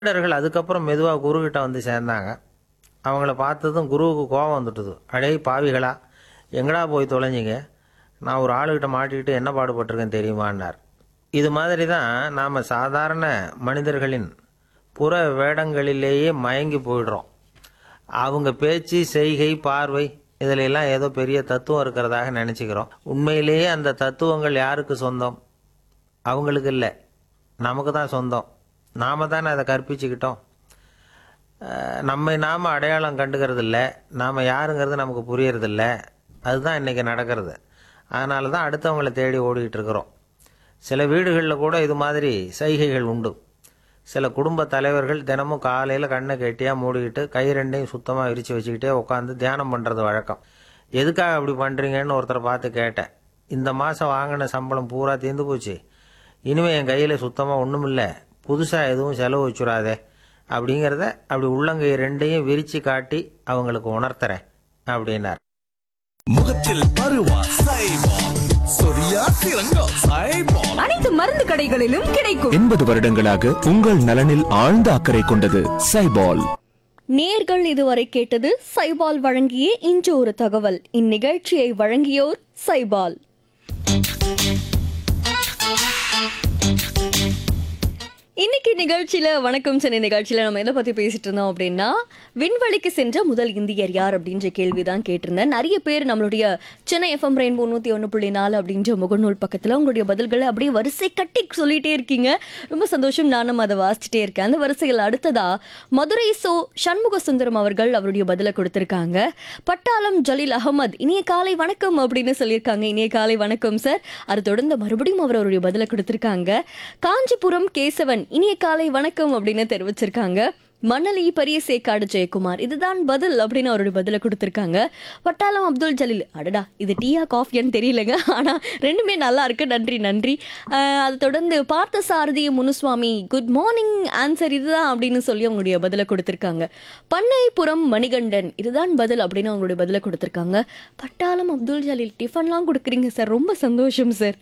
சீடர்கள் அதுக்கப்புறம் மெதுவாக குருக்கிட்ட வந்து சேர்ந்தாங்க அவங்கள பார்த்ததும் குருவுக்கு கோபம் வந்துட்டுது அடே பாவிகளா எங்கடா போய் தொலைஞ்சிங்க நான் ஒரு ஆளுகிட்ட மாட்டிக்கிட்டு என்ன பாடுபட்டிருக்கேன் தெரியுமான்னார் இது மாதிரி தான் நாம் சாதாரண மனிதர்களின் புற வேடங்களிலேயே மயங்கி போயிடுறோம் அவங்க பேச்சு செய்கை பார்வை இதுல எல்லாம் ஏதோ பெரிய தத்துவம் இருக்கிறதாக நினச்சிக்கிறோம் உண்மையிலேயே அந்த தத்துவங்கள் யாருக்கு சொந்தம் அவங்களுக்கு இல்லை நமக்கு தான் சொந்தம் நாம தானே அதை கற்பிச்சுக்கிட்டோம் அஹ் நம்மை நாம் அடையாளம் கண்டுக்கிறது இல்லை நாம் யாருங்கிறது நமக்கு புரியறதில்ல அதுதான் இன்றைக்கி நடக்கிறது அதனால தான் அடுத்தவங்களை தேடி ஓடிக்கிட்டு இருக்கிறோம் சில வீடுகளில் கூட இது மாதிரி சைகைகள் உண்டு சில குடும்ப தலைவர்கள் தினமும் காலையில் கண்ணை கெட்டியாக மூடிக்கிட்டு கை ரெண்டையும் சுத்தமாக விரித்து வச்சுக்கிட்டே உட்காந்து தியானம் பண்ணுறது வழக்கம் எதுக்காக அப்படி பண்ணுறீங்கன்னு ஒருத்தரை பார்த்து கேட்டேன் இந்த மாதம் வாங்கின சம்பளம் பூரா தீர்ந்து போச்சு இனிமேல் என் கையில் சுத்தமாக ஒன்றும் இல்லை புதுசாக எதுவும் செலவு வச்சுடாதே அப்படிங்கிறத அப்படி உள்ளங்கை ரெண்டையும் விரித்து காட்டி அவங்களுக்கு உணர்த்துறேன் அப்படின்னார் முகத்தில் பருவா சைபால் சொரியா சிறங்கோ சைபால் அனைத்து மருந்து கடைகளிலும் கிடைக்கும் எண்பது வருடங்களாக உங்கள் நலனில் ஆழ்ந்த அக்கறை கொண்டது சைபால் நேர்கள் இதுவரை கேட்டது சைபால் வழங்கிய இன்று ஒரு தகவல் இந்நிகழ்ச்சியை வழங்கியோர் சைபால் இன்னைக்கு நிகழ்ச்சியில வணக்கம் சென்னை நிகழ்ச்சியில நம்ம எதை பத்தி பேசிட்டு இருந்தோம் அப்படின்னா விண்வெளிக்கு சென்ற முதல் இந்தியர் யார் அப்படின்ற கேள்வி தான் கேட்டிருந்தேன் நிறைய பேர் நம்மளுடைய சென்னை எஃப்எம் ரெயின்போ நூத்தி ஒன்று புள்ளி நாலு அப்படின்ற முகநூல் பக்கத்துல உங்களுடைய பதில்களை அப்படியே வரிசை கட்டி சொல்லிட்டே இருக்கீங்க ரொம்ப சந்தோஷம் நானும் அதை வாசிச்சுட்டே இருக்கேன் அந்த வரிசையில் அடுத்ததா மதுரை சோ சண்முக சுந்தரம் அவர்கள் அவருடைய பதிலை கொடுத்திருக்காங்க பட்டாளம் ஜலீல் அகமது இனிய காலை வணக்கம் அப்படின்னு சொல்லியிருக்காங்க இனிய காலை வணக்கம் சார் அதை தொடர்ந்து மறுபடியும் அவர் அவருடைய பதிலை கொடுத்திருக்காங்க காஞ்சிபுரம் கேசவன் இனிய காலை வணக்கம் அப்படின்னு தெரிவிச்சிருக்காங்க மணலி பெரிய சேக்காடு ஜெயக்குமார் இதுதான் பதில் அப்படின்னு அவருடைய பதிலை கொடுத்திருக்காங்க பட்டாளம் அப்துல் ஜலீல் அடடா இது டீயா காஃபியான்னு தெரியலங்க ஆனா ரெண்டுமே நல்லா இருக்கு நன்றி நன்றி ஆஹ் அதை தொடர்ந்து பார்த்த Sarathi Munuswamy good morning answer இதுதான் அப்படின்னு சொல்லி அவங்களுடைய பதிலை கொடுத்திருக்காங்க பண்ணைப்புறம் மணிகண்டன் இதுதான் பதில் அப்படின்னு அவங்களுடைய பதிலை கொடுத்திருக்காங்க பட்டாளம் அப்துல் ஜலீல் டிஃபன்லாம் கொடுக்குறீங்க சார் ரொம்ப சந்தோஷம் சார்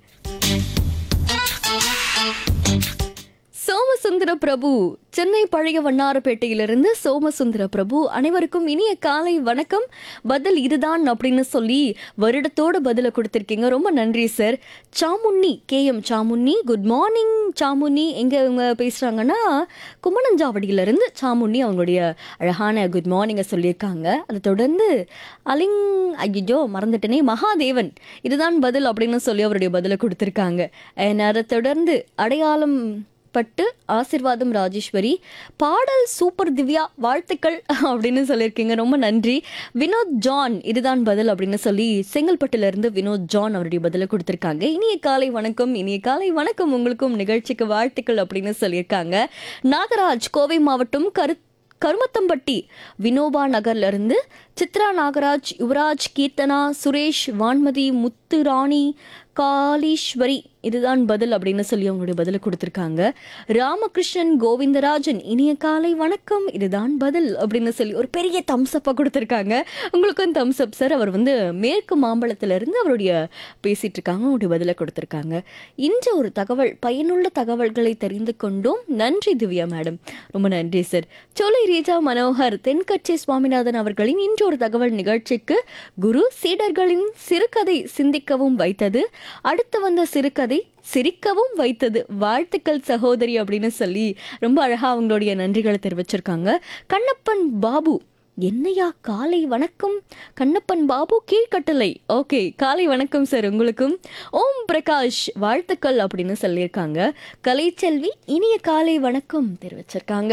சோமசுந்தர பிரபு சென்னை பழைய வண்ணாரப்பேட்டையிலிருந்து சோமசுந்தர பிரபு அனைவருக்கும் இனிய காலை வணக்கம் பதில் இதுதான் அப்படின்னு சொல்லி வருடத்தோட பதிலை கொடுத்துருக்கீங்க ரொம்ப நன்றி sir Samunni K M Samunni good morning Samunni எங்க இவங்க பேசுறாங்கன்னா கும்மணஞ்சாவடியிலிருந்து சாமுன்னி அவங்களுடைய அழகான குட் மார்னிங்கை சொல்லியிருக்காங்க அதை தொடர்ந்து அலிங் ஐயோ மறந்துட்டனே மகாதேவன் இதுதான் பதில் அப்படின்னு சொல்லி அவருடைய பதிலை கொடுத்துருக்காங்க And அதை தொடர்ந்து அடையாளம் பட்டு ஆசிர்வாதம் ராஜேஸ்வரி பாடல் சூப்பர் திவ்யா வாழ்த்துக்கள் அப்படின்னு சொல்லியிருக்கீங்க ரொம்ப நன்றி வினோத் ஜான் இதுதான் பதில் அப்படின்னு சொல்லி செங்கல்பட்டுல இருந்து வினோத் ஜான் அவருடைய பதிலை கொடுத்திருக்காங்க இனிய காலை வணக்கம் இனிய காலை வணக்கம் உங்களுக்கும் நிகழ்ச்சிக்கு வாழ்த்துக்கள் அப்படின்னு சொல்லியிருக்காங்க நாகராஜ் கோவை மாவட்டம் கரு கருமத்தம்பட்டி வினோபா நகர்ல இருந்து சித்ரா நாகராஜ் யுவராஜ் கீர்த்தனா சுரேஷ் வான்மதி முத்துராணி காளீஸ்வரி இதுதான் பதில் அப்படின்னு சொல்லி அவங்களுடைய பதிலை கொடுத்திருக்காங்க ராமகிருஷ்ணன் கோவிந்தராஜன் இனிய காலை வணக்கம் இதுதான் பதில் அப்படின்னு சொல்லி ஒரு பெரிய தம்ஸ்அப்பை கொடுத்திருக்காங்க உங்களுக்கும் தம்ஸ்அப் சார் அவர் வந்து மேற்கு மாம்பழத்துல இருந்து அவருடைய பேசிட்டு இருக்காங்க அவருடைய பதிலை கொடுத்திருக்காங்க இன்று ஒரு தகவல் பயனுள்ள தகவல்களை தெரிந்து கொண்டோம் நன்றி திவ்யா மேடம் ரொம்ப நன்றி சார் சோலை ரீஜா மனோகர் தென்கட்சி சுவாமிநாதன் அவர்களின் இன்று ஒரு தகவல் நிகழ்ச்சிக்கு குரு சீடர்களின் சிறுகதை சிந்திக்கவும் வைத்தது அடுத்து வந்த சிறுகதை சிரிக்கவும் வைத்தது வாழ்த்துக்கள் சகோதரி அப்படின்னு சொல்லி ரொம்ப அழகா அவங்களுடைய நன்றிகளை தெரிவிச்சிருக்காங்க கண்ணப்பன் பாபு என்னையா காலை வணக்கம் கண்ணப்பன் பாபு கீழ்கட்டளை ஓகே காலை வணக்கம் சார் உங்களுக்கும் ஓம் பிரகாஷ் வாழ்த்துக்கள் அப்படின்னு சொல்லியிருக்காங்க கலைச்செல்வி இனிய காலை வணக்கம் தெரிவிச்சிருக்காங்க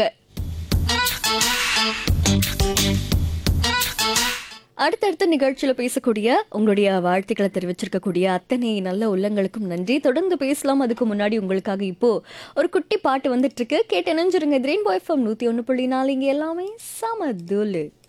அடுத்தடுத்த நிகழ்ச்சியில பேசக்கூடிய உங்களுடைய வாழ்த்துக்களை தெரிவிச்சிருக்கக்கூடிய அத்தனை நல்ல உள்ளங்களுக்கும் நன்றி தொடர்ந்து பேசலாம் அதுக்கு முன்னாடி உங்களுக்காக இப்போ ஒரு குட்டி பாட்டு வந்துட்டு இருக்கு கேட்டு இணைஞ்சிருங்க ரெயின்போ எஃப்எம் நூத்தி ஒன்று புள்ளி நாலு இங்க எல்லாமே சமதுலு